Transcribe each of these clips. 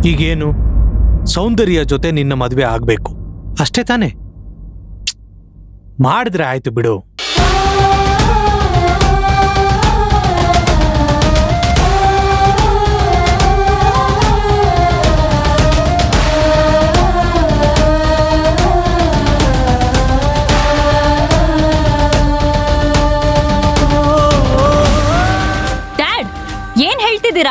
ಈಗೇನು ಸೌಂದರ್ಯ ಜೊತೆ ನಿನ್ನ ಮದುವೆ ಆಗ್ಬೇಕು ಅಷ್ಟೇ ತಾನೇ ಮಾಡಿದ್ರೆ ಆಯ್ತು ಬಿಡು ಡ್ಯಾಡ್ ಏನ್ ಹೇಳ್ತಿದ್ದೀರಾ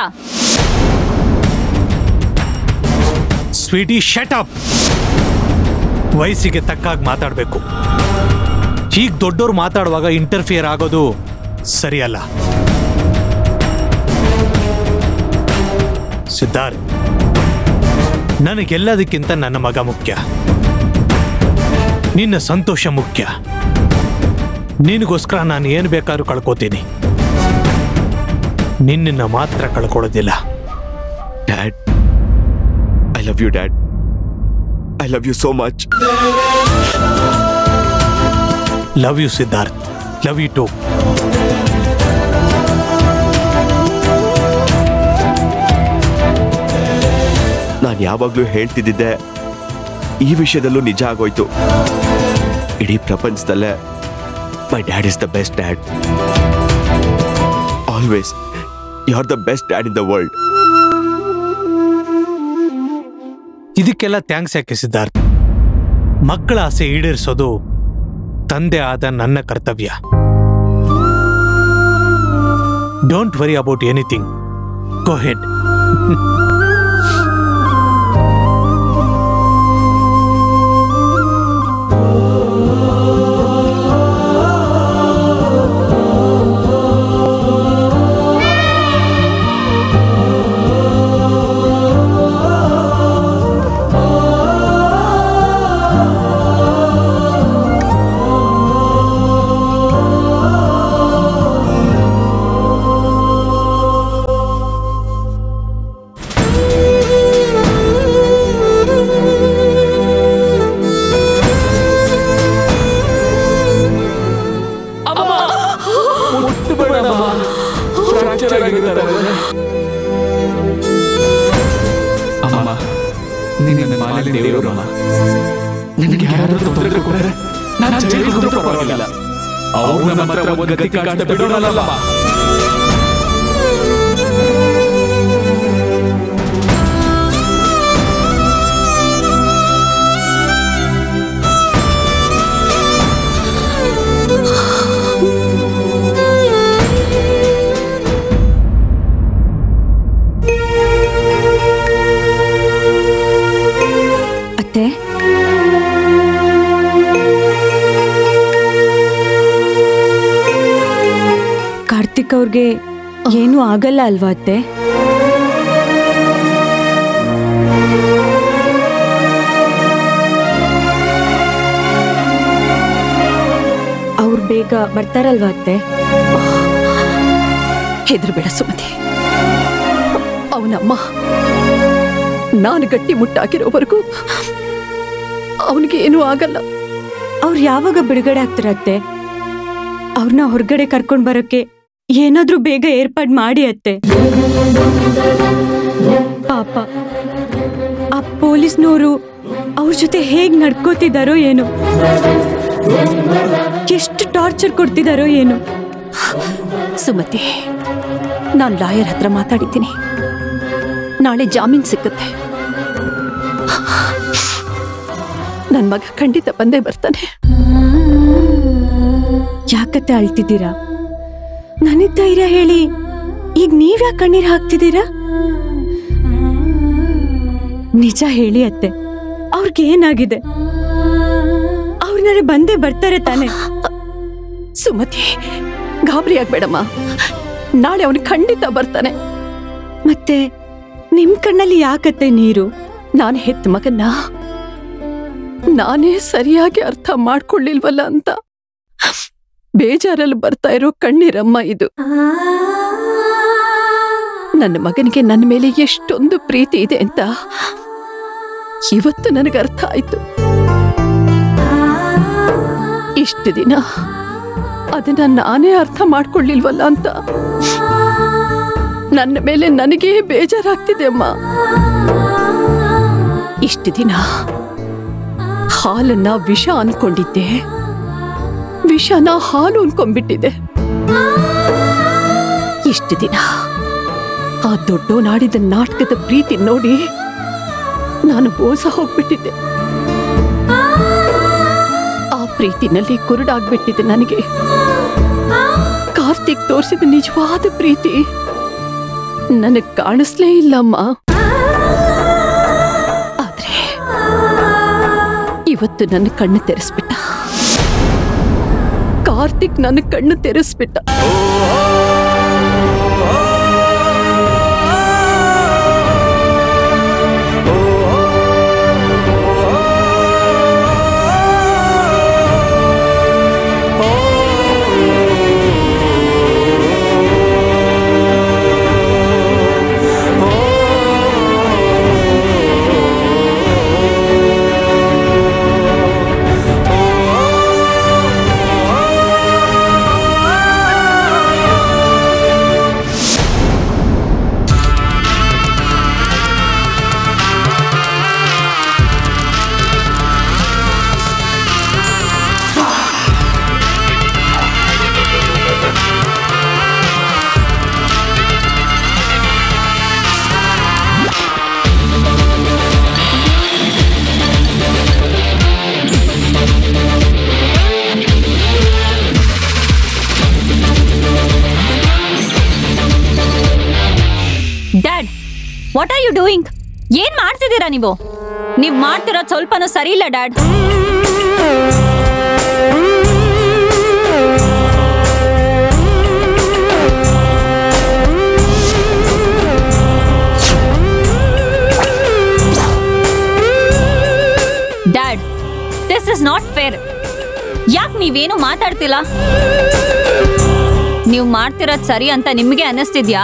ಸ್ವೀಟಿ ಶಟ್ ಅಪ್ ವಯಸ್ಸಿಗೆ ತಕ್ಕಾಗಿ ಮಾತಾಡಬೇಕು ಈಗ ದೊಡ್ಡೋರು ಮಾತಾಡುವಾಗ ಇಂಟರ್ಫಿಯರ್ ಆಗೋದು ಸರಿಯಲ್ಲ ಸಿದ್ಧಾರ್ಥ್ ನನಗೆಲ್ಲದಕ್ಕಿಂತ ನನ್ನ ಮಗ ಮುಖ್ಯ ನಿನ್ನ ಸಂತೋಷ ಮುಖ್ಯ ನಿನಗೋಸ್ಕರ ನಾನು ಏನು ಬೇಕಾದ್ರೂ ಕಳ್ಕೊತೀನಿ ನಿನ್ನನ್ನು ಮಾತ್ರ ಕಳ್ಕೊಳ್ಳೋದಿಲ್ಲ dad I love you dad I love you so much love you Siddharth love you too ನಾನು ಯಾವಾಗಲೂ ಹೇಳ್ತಿದ್ದಿದ್ದೆ ಈ ವಿಷಯದಲ್ಲೂ ನಿಜ ಆಗೋಯ್ತು ಇಡೀ ಪ್ರಪಂಚದಲ್ಲೇ my dad is the best dad always you are the best dad in the world ಇದಕ್ಕೆಲ್ಲ ಥ್ಯಾಂಕ್ಸ್ ಯಾಕೆ ಸಿದ್ಧಾರ್ಥ್ ಮಕ್ಕಳ ಆಸೆ ಈಡೇರಿಸೋದು ತಂದೆ ಆದ ನನ್ನ ಕರ್ತವ್ಯ don't worry about anything go ahead ಅಮ್ಮ ನಿನ್ನ ಮಾಲೆ ದೇವರಮ್ಮ ನಿನಗೆ ಯಾರಾದ್ರೂ ತೊಂದರೆ ಕೊಟ್ಟರೆ ನಾನು ಜೈಲಿಗೆ ಹೋದ್ರೂ ಪರವಾಗಿಲ್ಲ ಅವ್ರು ನಮ್ಮ ಹತ್ರ ಒಂದು ಗತಿ ಕಾಡ್ತಾ ಬಿಡೋಣಲ್ಲಮ್ಮ ಅತ್ತೆ ಕಾರ್ತಿಕ್ ಅವ್ರಿಗೆ ಏನೂ ಆಗಲ್ಲ ಅಲ್ವಾ ಅತ್ತೆ ಅವ್ರು ಬೇಗ ಬರ್ತಾರಲ್ವಾ ಅತ್ತೆ ಹೆದರ್ಬೇಡ ಸುಮತಿ ಅವನಮ್ಮ ನಾನು ಗಟ್ಟಿ ಮುಟ್ಟಾಕಿರೋವರೆಗೂ ಅವನಿಗೆ ಏನೂ ಆಗಲ್ಲ ಅವ್ರು ಯಾವಾಗ ಬಿಡುಗಡೆ ಆಗ್ತಾರತ್ತೆ ಅವ್ರನ್ನ ಹೊರಗಡೆ ಕರ್ಕೊಂಡ್ ಬರೋಕೆ ಏನಾದ್ರೂ ಬೇಗ ಏರ್ಪಾಡ್ ಮಾಡಿ ಅತ್ತೆ ಪಾಪ ಆ ಪೊಲೀಸ್ನವರು ಅವ್ರ ಜೊತೆ ಹೇಗ್ ನಡ್ಕೋತಿದಾರೋ ಏನೋ ಎಷ್ಟು ಟಾರ್ಚರ್ ಕೊಡ್ತಿದಾರೋ ಏನೋ ಸುಮತಿ ನಾನು ಲಾಯರ್ ಹತ್ರ ಮಾತಾಡಿದ್ದೀನಿ ನಾಳೆ ಜಾಮೀನ್ ಸಿಕ್ಕುತ್ತೆ ನನ್ನ ಮಗ ಖಂಡಿತ ಬಂದೇ ಬರ್ತಾನೆ ಯಾಕತ್ತೆ ಅಳ್ತಿದ್ದೀರಾ ನನಗ್ ಧೈರ್ಯ ಹೇಳಿ ಈಗ ನೀವ್ಯಾಕೆ ಕಣ್ಣೀರ್ ಹಾಕ್ತಿದ್ದೀರಾ ನಿಜ ಹೇಳಿ ಅತ್ತೆ ಅವ್ರಿಗೆ ಏನಾಗಿದೆ ಅವ್ರನ್ನಾರೆ ಬಂದೇ ಬರ್ತಾರೆ ತಾನೆ ಸುಮತಿ ಗಾಬರಿ ಆಗ್ಬೇಡಮ್ಮ ನಾಳೆ ಅವನು ಖಂಡಿತ ಬರ್ತಾನೆ ಮತ್ತೆ ನಿಮ್ ಕಣ್ಣಲ್ಲಿ ಯಾಕತ್ತೆ ನೀರು ನಾನು ಹೆತ್ತ ಮಗನ್ನ ನಾನೇ ಸರಿಯಾಗಿ ಅರ್ಥ ಮಾಡ್ಕೊಳ್ಳಿಲ್ವಲ್ಲ ಅಂತ ಬೇಜಾರಲ್ಲಿ ಬರ್ತಾ ಇರೋ ಕಣ್ಣೀರಮ್ಮ ಇದು ನನ್ನ ಮಗನಿಗೆ ನನ್ನ ಮೇಲೆ ಎಷ್ಟೊಂದು ಪ್ರೀತಿ ಇದೆ ಅಂತ ಇವತ್ತು ನನಗೆ ಅರ್ಥ ಆಯ್ತು ಇಷ್ಟು ದಿನ ಅದನ್ನ ನಾನೇ ಅರ್ಥ ಮಾಡ್ಕೊಳ್ಳಿಲ್ವಲ್ಲ ಅಂತ ನನ್ನ ಮೇಲೆ ನನಗೇ ಬೇಜಾರಾಗ್ತಿದೆ ಅಮ್ಮ ಇಷ್ಟು ದಿನ ಹಾಲನ್ನ ವಿಷ ಅನ್ಕೊಂಡಿದ್ದೆ ವಿಷನ ಹಾಲು ಅನ್ಕೊಂಡ್ಬಿಟ್ಟಿದೆ ಇಷ್ಟು ದಿನ ಆ ದೊಡ್ಡೋನಾಡಿದ ನಾಟಕದ ಪ್ರೀತಿ ನೋಡಿ ನಾನು ಮೋಸ ಹೋಗ್ಬಿಟ್ಟಿದ್ದೆ ಆ ಪ್ರೀತಿನಲ್ಲಿ ಕುರುಡಾಗ್ಬಿಟ್ಟಿದೆ ನನಗೆ ಕಾರ್ತಿಕ್ ತೋರಿಸಿದ ನಿಜವಾದ ಪ್ರೀತಿ ನನಗ್ ಕಾಣಿಸ್ಲೇ ಇಲ್ಲಮ್ಮ ಆದ್ರೆ ಇವತ್ತು ನನ್ನ ಕಣ್ಣು ತೆರೆಸ್ಬಿಟ್ಟ ಕಾರ್ತಿಕ್ ನನ್ನ ಕಣ್ಣು ತೆರೆಸ್ಬಿಟ್ಟ dad what are you doing ಏನ್ ಮಾಡ್ತಿದ್ದೀರಾ ನೀವು ನೀವ್ ಮಾಡ್ತಿರೋದ್ ಸ್ವಲ್ಪನೂ ಸರಿ ಇಲ್ಲ dad dad this is not fair ಯಾಕೆ ನೀವೇನು ಮಾತಾಡ್ತಿಲ್ಲ ನೀವು ಮಾಡ್ತಿರೋದ್ ಸರಿ ಅಂತ ನಿಮಗೆ ಅನ್ನಿಸ್ತಿದ್ಯಾ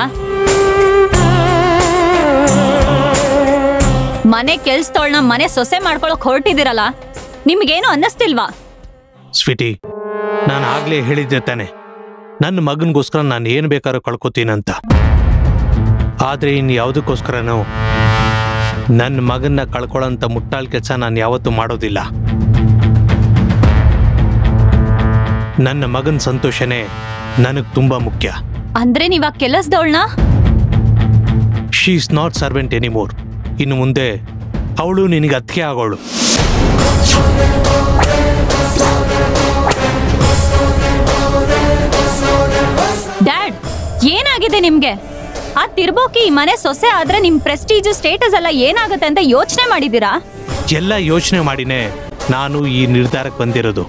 ಮನೆ ಕೆಲ್ಸದೊಳ್ನ ಮನೆ ಸೊಸೆ ಮಾಡ್ಕೊಳಕ್ ಹೊರಟಿದಿರಲ್ಲ ನಿಮ್ಗೇನು ಅನ್ನಿಸ್ತಿಲ್ವಾ ಸ್ವೀಟಿ ನಾನು ಆಗ್ಲೇ ಹೇಳಿದ್ದೆ ತಾನೆ ನನ್ನ ಮಗನಿಗೋಸ್ಕರ ನಾನು ಏನು ಬೇಕಾದ್ರೂ ಕಳ್ಕೊತೀನಂತ ಆದರೆ ಇನ್ನು ಯಾವುದಕ್ಕೋಸ್ಕರನೂ ನನ್ನ ಮಗನ್ನ ಕಳ್ಕೊಳ್ಳೋಂಥ ಮುಟ್ಟಾಳ್ ಕೆಲಸ ನಾನು ಯಾವತ್ತೂ ಮಾಡೋದಿಲ್ಲ ನನ್ನ ಮಗನ ಸಂತೋಷನೇ ನನಗೆ ತುಂಬ ಮುಖ್ಯ ಅಂದ್ರೆ ನೀವ್ ಆ ಕೆಲಸದವಳನ್ನ she is not servant anymore ಇನ್ನು ಮುಂದೆ ಅವಳು ನಿನಗೆ ಅತ್ತಿಗೆ ಆಗೋಳು ಡ್ಯಾಡ್ ಏನಾಗಿದೆ ನಿಮ್ಗೆ ಆ ತಿರ್ಬೋಕಿ ಈ ಮನೆ ಸೊಸೆ ಆದ್ರೆ ನಿಮ್ ಪ್ರೆಸ್ಟೀಜ್ ಸ್ಟೇಟಸ್ ಎಲ್ಲ ಏನಾಗುತ್ತೆ ಅಂತ ಯೋಚನೆ ಮಾಡಿದೀರಾ ಎಲ್ಲ ಯೋಚನೆ ಮಾಡಿನೇ ನಾನು ಈ ನಿರ್ಧಾರಕ್ಕೆ ಬಂದಿರೋದು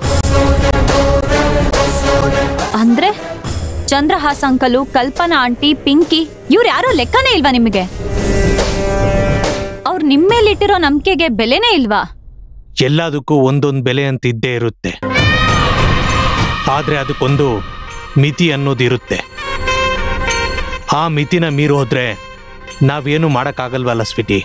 ಅಂದ್ರೆ ಚಂದ್ರಹಾಸ್ ಅಂಕಲು ಕಲ್ಪನಾ ಆಂಟಿ ಪಿಂಕಿ ಇವ್ರು ಯಾರೋ ಲೆಕ್ಕನೇ ಇಲ್ವಾ ನಿಮಗೆ ಅವ್ರು ನಿಮ್ಮ ಮೇಲಿಟ್ಟಿರೋ ನಂಬಿಕೆಗೆ ಬೆಲೆನೇ ಇಲ್ವಾ ಎಲ್ಲದಕ್ಕೂ ಒಂದೊಂದು ಬೆಲೆ ಅಂತ ಇದ್ದೇ ಇರುತ್ತೆ ಆದರೆ ಅದಕ್ಕೊಂದು ಮಿತಿ ಅನ್ನೋದಿರುತ್ತೆ ಆ ಮಿತಿನ ಮೀರಿ ಹೋದ್ರೆ ನಾವೇನು ಮಾಡೋಕ್ಕಾಗಲ್ವಲ್ಲ ಸ್ವೀಟಿ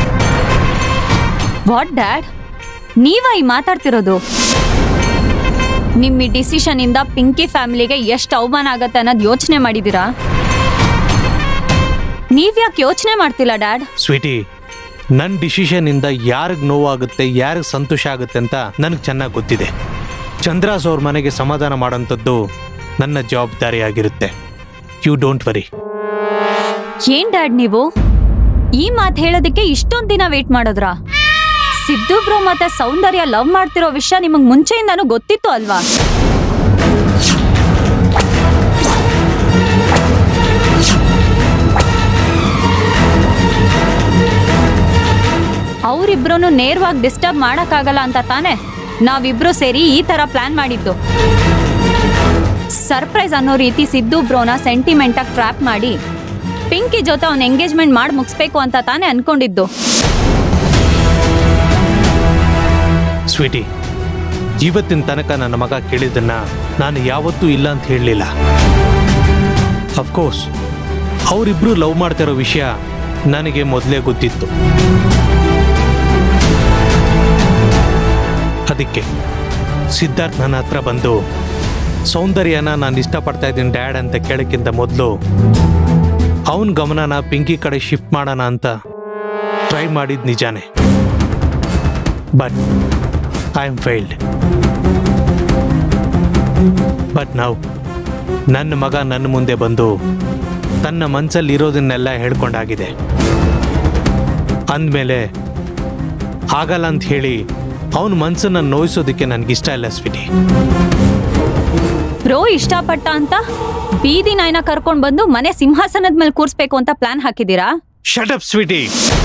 ವಾಟ್ ಡ್ಯಾಡ್ ನೀವಾ ಈ ಮಾತಾಡ್ತಿರೋದು ನಿಮ್ಮ ಈ ಡಿಸಿಷನ್ ಇಂದ ಪಿಂಕಿ ಫ್ಯಾಮಿಲಿಗೆ ಎಷ್ಟು ಅವಮಾನ ಆಗತ್ತೆ ಅನ್ನೋದು ಯೋಚನೆ ಮಾಡಿದೀರಾ ನೀವ್ಯಾಕೆ ಯೋಚನೆ ಮಾಡ್ತಿಲ್ಲ ಡ್ಯಾಡ್ ಸ್ವೀಟಿ ನನ್ನ ಡಿಸಿಷನ್ನಿಂದ ಯಾರಿಗೆ ನೋವಾಗುತ್ತೆ ಯಾರಿಗೆ ಸಂತೋಷ ಆಗುತ್ತೆ ಅಂತ ನನಗೆ ಚೆನ್ನಾಗಿ ಗೊತ್ತಿದೆ ಚಂದ್ರಾಸ್ ಅವ್ರ ಮನೆಗೆ ಸಮಾಧಾನ ಮಾಡೋಂಥದ್ದು ನನ್ನ ಜವಾಬ್ದಾರಿ ಆಗಿರುತ್ತೆ ಯು ಡೋಂಟ್ ವರಿ ಏನ್ ಡ್ಯಾಡ್ ನೀವು ಈ ಮಾತು ಹೇಳೋದಕ್ಕೆ ಇಷ್ಟೊಂದ್ ದಿನ ವೇಟ್ ಮಾಡೋದ್ರಾ ಸಿದ್ದು ಬ್ರೋ ಮತ್ತೆ ಸೌಂದರ್ಯ ಲವ್ ಮಾಡ್ತಿರೋ ವಿಷಯ ನಿಮಗ್ ಮುಂಚೆಯಿಂದಾನು ಗೊತ್ತಿತ್ತು ಅಲ್ವಾ ಅವರಿಬ್ರು ನೇರವಾಗಿ ಡಿಸ್ಟರ್ಬ್ ಮಾಡಕ್ಕಾಗಲ್ಲ ಅಂತ ತಾನೆ ನಾವಿಬ್ರು ಸೇರಿ ಈ ತರ ಪ್ಲಾನ್ ಮಾಡಿದ್ದು ಸರ್ಪ್ರೈಸ್ ಅನ್ನೋ ರೀತಿ ಸಿದ್ದು ಬ್ರೋನ ಸೆಂಟಿಮೆಂಟಾಗಿ ಟ್ರ್ಯಾಪ್ ಮಾಡಿ ಪಿಂಕಿ ಜೊತೆ ಅವ್ನ ಎಂಗೇಜ್ಮೆಂಟ್ ಮಾಡಿ ಮುಗಿಸ್ಬೇಕು ಅಂತ ತಾನೇ ಅನ್ಕೊಂಡಿದ್ದು ಸ್ವೀಟಿ ಇವತ್ತಿನ ತನಕ ನನ್ನ ಮಗ ಕೇಳಿದ್ದನ್ನ ನಾನು ಯಾವತ್ತೂ ಇಲ್ಲ ಅಂತ ಹೇಳಲಿಲ್ಲ ಅಫ್ಕೋರ್ಸ್ ಅವರಿಬ್ರು ಲವ್ ಮಾಡ್ತಿರೋ ವಿಷಯ ನನಗೆ ಮೊದಲೇ ಗೊತ್ತಿತ್ತು ಅದಕ್ಕೆ ಸಿದ್ಧಾರ್ಥ್ ನನ್ನ ಹತ್ರ ಬಂದು ಸೌಂದರ್ಯನ ನಾನು ಇಷ್ಟಪಡ್ತಾ ಇದ್ದೀನಿ ಡ್ಯಾಡ್ ಅಂತ ಕೇಳೋಕ್ಕಿಂತ ಮೊದಲು ಅವನ ಗಮನನ ಪಿಂಕಿ ಕಡೆ ಶಿಫ್ಟ್ ಮಾಡೋಣ ಅಂತ ಟ್ರೈ ಮಾಡಿದ ನಿಜಾನೇ but I am failed but ನಾವು ನನ್ನ ಮಗ ನನ್ನ ಮುಂದೆ ಬಂದು ತನ್ನ ಮನಸ್ಸಲ್ಲಿ ಇರೋದನ್ನೆಲ್ಲ ಹೇಳ್ಕೊಂಡಾಗಿದೆ ಅಂದಮೇಲೆ ಆಗಲ್ಲ ಅಂತ ಹೇಳಿ ಅವನ ಮನಸ್ಸನ್ನು ನೋಯಿಸೋದಕ್ಕೆ ನನಗಿಷ್ಟ ಇಲ್ಲ ಸ್ವೀಟಿ ಬ್ರೋ ಇಷ್ಟಪಟ್ಟ ಅಂತ ಬೀದಿ ನಾಯಿನ ಕರ್ಕೊಂಡ್ ಬಂದು ಮನೆ ಸಿಂಹಾಸನದ ಮೇಲೆ ಕೂರ್ಸ್ಬೇಕು ಅಂತ ಪ್ಲಾನ್ ಹಾಕಿದೀರಾ shut up sweetie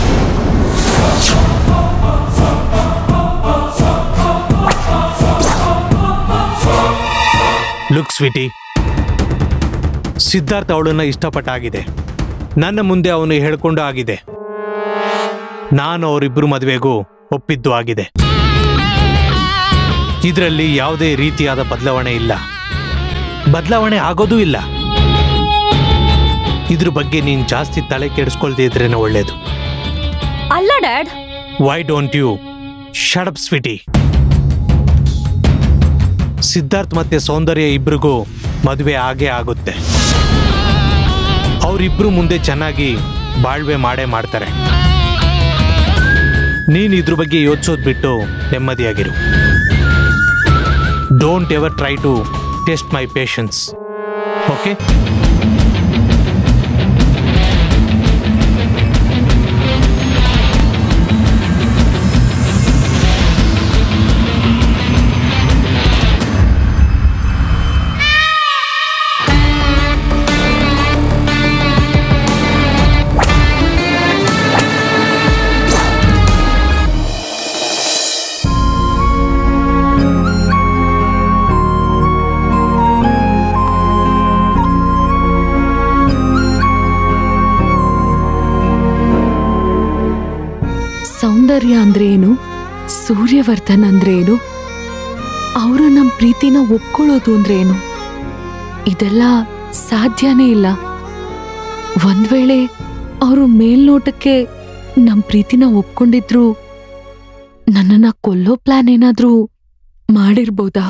look sweetie Siddhartha ಅವಳನ್ನ ಇಷ್ಟಪಟ್ಟಾಗಿದೆ ನನ್ನ ಮುಂದೆ ಅವನು ಹೇಳ್ಕೊಂಡು ಆಗಿದೆ ನಾನು ಅವರಿಬ್ಬರು ಮದುವೆಗೂ ಒಪ್ಪಿದ್ದು ಆಗಿದೆ ಇದರಲ್ಲಿ ಯಾವುದೇ ರೀತಿಯಾದ ಬದಲಾವಣೆ ಇಲ್ಲ ಬದಲಾವಣೆ ಆಗೋದೂ ಇಲ್ಲ ಇದ್ರ ಬಗ್ಗೆ ನೀನ್ ಜಾಸ್ತಿ ತಲೆ ಕೆಡಿಸ್ಕೊಳ್ದೇ ಇದ್ರೇನೆ ಒಳ್ಳೇದು ಅಲ್ಲ dad why don't you shut up sweetie Siddharth ಮತ್ತೆ ಸೌಂದರ್ಯ ಇಬ್ರಿಗೂ ಮದುವೆ ಆಗೇ ಆಗುತ್ತೆ ಅವರಿಬ್ರು ಮುಂದೆ ಚೆನ್ನಾಗಿ ಬಾಳ್ವೆ ಮಾಡೇ ಮಾಡ್ತಾರೆ ನೀನ್ ಇದ್ರ ಬಗ್ಗೆ ಯೋಚಿಸೋದು ಬಿಟ್ಟು ನೆಮ್ಮದಿಯಾಗಿರು don't ever try to test my patience okay Soundarya ಅಂದ್ರೆ ಏನು ಸೂರ್ಯವರ್ಧನ್ ಅಂದ್ರೆ ಏನು ಅವರು ನಮ್ಮ ಪ್ರೀತಿನ ಒಪ್ಕೊಳ್ಳೋದು ಅಂದ್ರೆ ಏನು ಇದೆಲ್ಲ ಸಾಧ್ಯನೇ ಇಲ್ಲ ಒಂದ್ ವೇಳೆ ಅವರು ಮೇಲ್ನೋಟಕ್ಕೆ ನಮ್ಮ ಪ್ರೀತಿನ ಒಪ್ಕೊಂಡಿದ್ರು ನನ್ನನ್ನ ಕೊಲ್ಲೋ ಪ್ಲಾನ್ ಏನಾದ್ರೂ ಮಾಡಿರ್ಬೋದಾ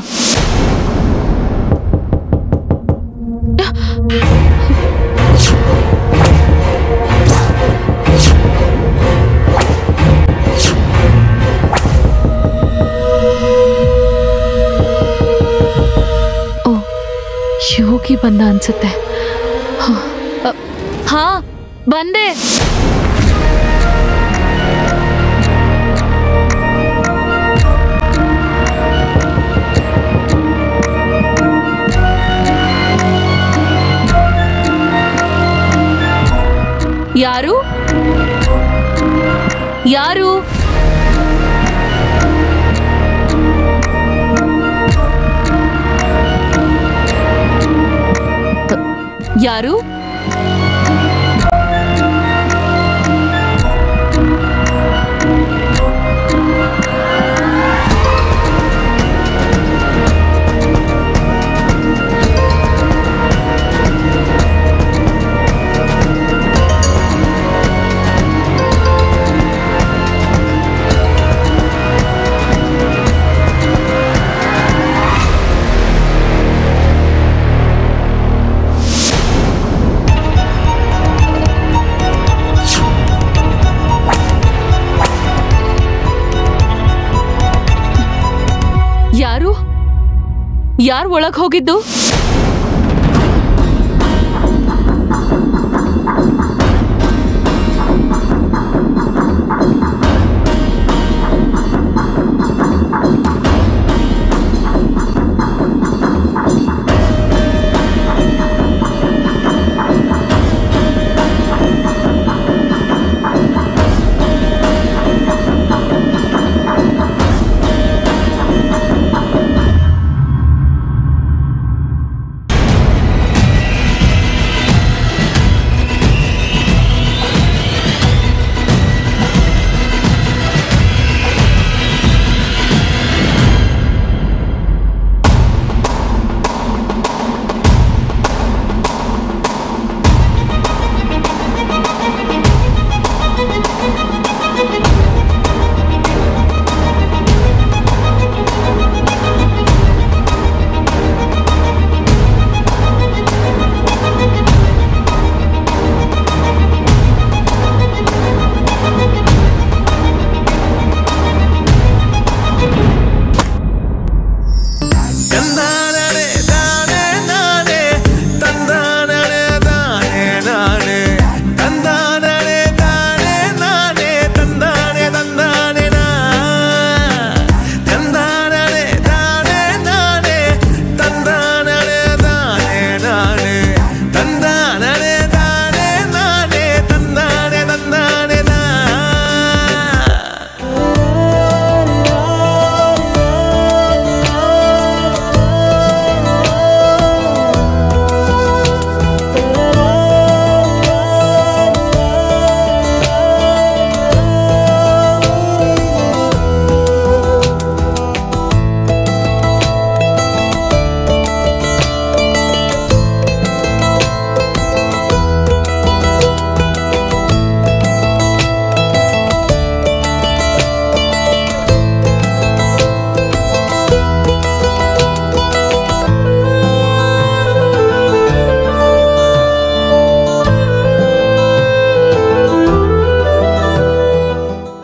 ಓ ಯೋಗಿ ಬಂದ ಅನ್ಸುತ್ತೆ ಹ, ಅ, ಹಾ ಬಂದೆ ಯಾರು ಯಾರು ಯಾರು ಯಾರು ಯಾರು ಒಳಗ್ ಹೋಗಿದ್ದು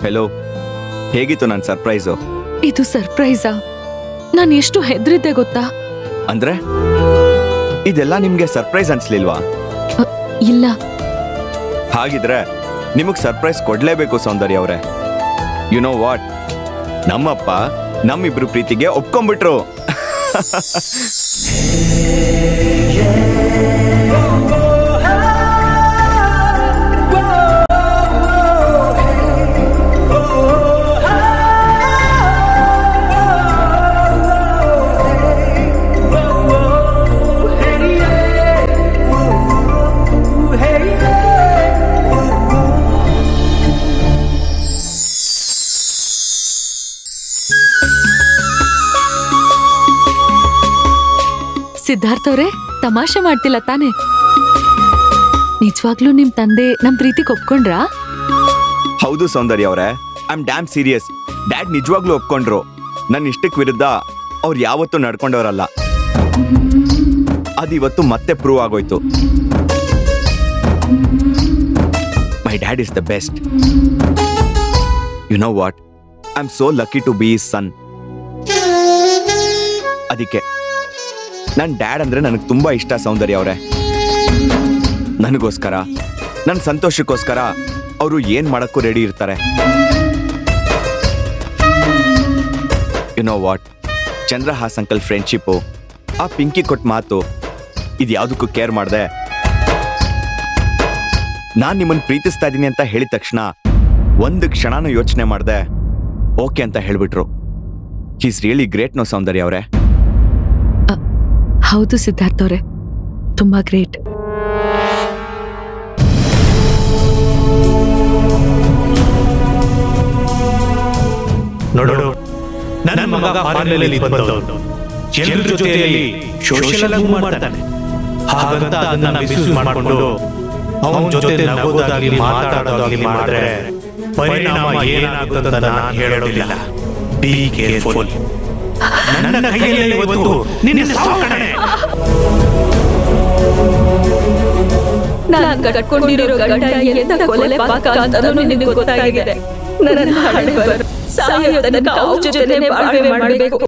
ಹೆಲೋ ಹೇಗಿತ್ತು ನನ್ನ ಸರ್ಪ್ರೈಸು ಇದು ಸರ್ಪ್ರೈಸಾ ನಾನು ಎಷ್ಟು ಹೆದರಿದ್ದೆ ಗೊತ್ತಾ ಅಂದ್ರೆ ಇದೆಲ್ಲ ನಿಮ್ಗೆ ಸರ್ಪ್ರೈಸ್ ಅನ್ಸ್ಲಿಲ್ವಾ ಇಲ್ಲ ಹಾಗಿದ್ರೆ ನಿಮಗ್ ಸರ್ಪ್ರೈಸ್ ಕೊಡ್ಲೇಬೇಕು ಸೌಂದರ್ಯ ಅವರೇ ಯು ನೋ ವಾಟ್ ನಮ್ಮಪ್ಪ ನಮ್ಮಿಬ್ರು ಪ್ರೀತಿಗೆ ಒಪ್ಕೊಂಡ್ಬಿಟ್ರು ಸಿದ್ಧಾರ್ಥ ಅವ್ರೆ ತಮಾಷೆ ಮಾಡ್ತಿಲ್ಲ ತಾನೆ ನಿಜವಾಗ್ಲೂ ನಿಮ್ ತಂದೆ ನಮ್ ಪ್ರೀತಿಗೆ ಒಪ್ಕೊಂಡ್ರಾ ಹೌದು ಸೌಂದರ್ಯ ಅವರೇ I am damn serious dad ನಿಜವಾಗ್ಲೂ ಒಪ್ಕೊಂಡ್ರು ನನ್ನ ಇಷ್ಟಕ್ಕೆ ವಿರುದ್ಧ ಅವ್ರು ಯಾವತ್ತೂ ನಡ್ಕೊಂಡವರಲ್ಲ ಅದಿವತ್ತು ಮತ್ತೆ ಪ್ರೂವ್ ಆಗೋಯ್ತು my dad is the best you know what I am so lucky to be son ಅದಕ್ಕೆ ನನ್ನ ಡ್ಯಾಡ್ ಅಂದ್ರೆ ನನಗೆ ತುಂಬಾ ಇಷ್ಟ ಸೌಂದರ್ಯ ಅವರೇ ನನಗೋಸ್ಕರ ನನ್ನ ಸಂತೋಷಕ್ಕೋಸ್ಕರ ಅವರು ಏನ್ ಮಾಡಕ್ಕೂ ರೆಡಿ ಇರ್ತಾರೆ you know what Chandrahas uncle friendship ಆ ಪಿಂಕಿ ಕೊಟ್ಟ ಮಾತು ಇದು ಯಾವುದಕ್ಕೂ ಕೇರ್ ಮಾಡಿದೆ ನಾನು ನಿಮ್ಮನ್ನು ಪ್ರೀತಿಸ್ತಾ ಇದ್ದೀನಿ ಅಂತ ಹೇಳಿದ ತಕ್ಷಣ ಒಂದು ಕ್ಷಣನೂ ಯೋಚನೆ ಮಾಡಿದೆ ಓಕೆ ಅಂತ ಹೇಳ್ಬಿಟ್ರು is really great no Soundarya ಅವರೇ ಹೌದು ಸಿದ್ಧಾರ್ಥ ಅವ್ರೆ ತುಂಬಾ ಗ್ರೇಟ್ ನೋಡು ನನ್ನ ಮಗ ಫಾರಿನಲ್ಲಿ ಬಂದವನು ಎಲ್ಲರ ಜೊತೆಯಲ್ಲಿ ಸೋಷಿಯಲ್ ಆಗಿ ಮೂವ್ ಮಾಡ್ತಾನೆ ಹಾಗಂತ ಅದನ್ನ ಮಿಸ್ಯೂಸ್ ಮಾಡಿಕೊಂಡು ಅವನ ಜೊತೆ ನಗೋದಾಗ್ಲಿ ಮಾತಾಡೋದಾಗ್ಲಿ ಮಾಡಿದ್ರೆ ಪರಿಣಾಮ ಏನಾಗುತ್ತೆ ಅಂತ ನಾನು ಹೇಳೋದಿಲ್ಲ ಬಿ ಕೇರ್ಫುಲ್ ನನ್ನ ಕೈಯಲ್ಲಿ ಇವತ್ತು ನಿನ್ನ ಸಾವು ಕಣೆ. ನಾನು ಕಟ್ಕೊಂಡಿರೋ ಗಂಡ ಎಂತ ಕೊಲೆ ಪಾಕ ಅಂತನೂ ನಿನಗೆ ಗೊತ್ತಾಗಿದೆ ನನ್ನ ಹಣೆ ಬರ ಸಾಯೋ ತನಕ ಅವ್ರ ಜೊತೆನೇ ಬಾಳ್ವೆ ಮಾಡಬೇಕು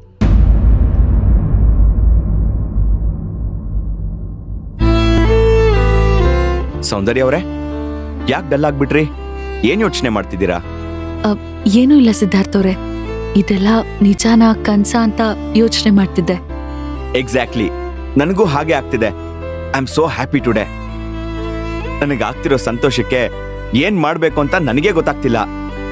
ಸೌಂದರ್ಯ ಅವರೇ ಯಾಕೆ ಡಲ್ ಆಗ್ಬಿಟ್ರಿ ಏನ್ ಯೋಚನೆ ಮಾಡ್ತಿದ್ದೀರಾ ಏನೂ ಇಲ್ಲ ಸಿದ್ಧಾರ್ಥ ಅವ್ರೆ ಇದೆಲ್ಲ ನಿಜಾನ ಕನ್ಸ ಅಂತ ಯೋಚನೆ ಮಾಡ್ತಿದ್ದೆ ಎಕ್ಸಾಕ್ಟ್ಲಿ ನನಗೂ ಹಾಗೆ ಆಗ್ತಿದೆ I am so happy today ನನಗೆ ಆಗ್ತಿರೋ ಸಂತೋಷಕ್ಕೆ ಏನ್ ಮಾಡ್ಬೇಕು ಅಂತ ನನಗೆ ಗೊತ್ತಾಗ್ತಿಲ್ಲ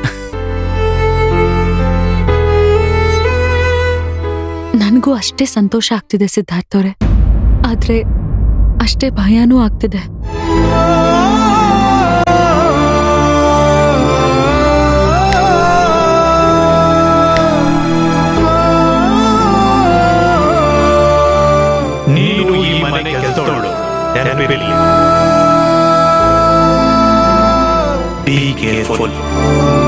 ನನಗೂ ಅಷ್ಟೇ ಸಂತೋಷ ಆಗ್ತಿದೆ ಸಿದ್ಧಾರ್ಥ ಅವ್ರೆ ಆದ್ರೆ ಅಷ್ಟೇ ಭಯನೂ ಆಗ್ತಿದೆ ನೀನು ಈ ಮನೆ ಕೆಲಸದವಳು ನೆನಪಿರಲಿ ಬಿ ಕೇರ್ಫುಲ್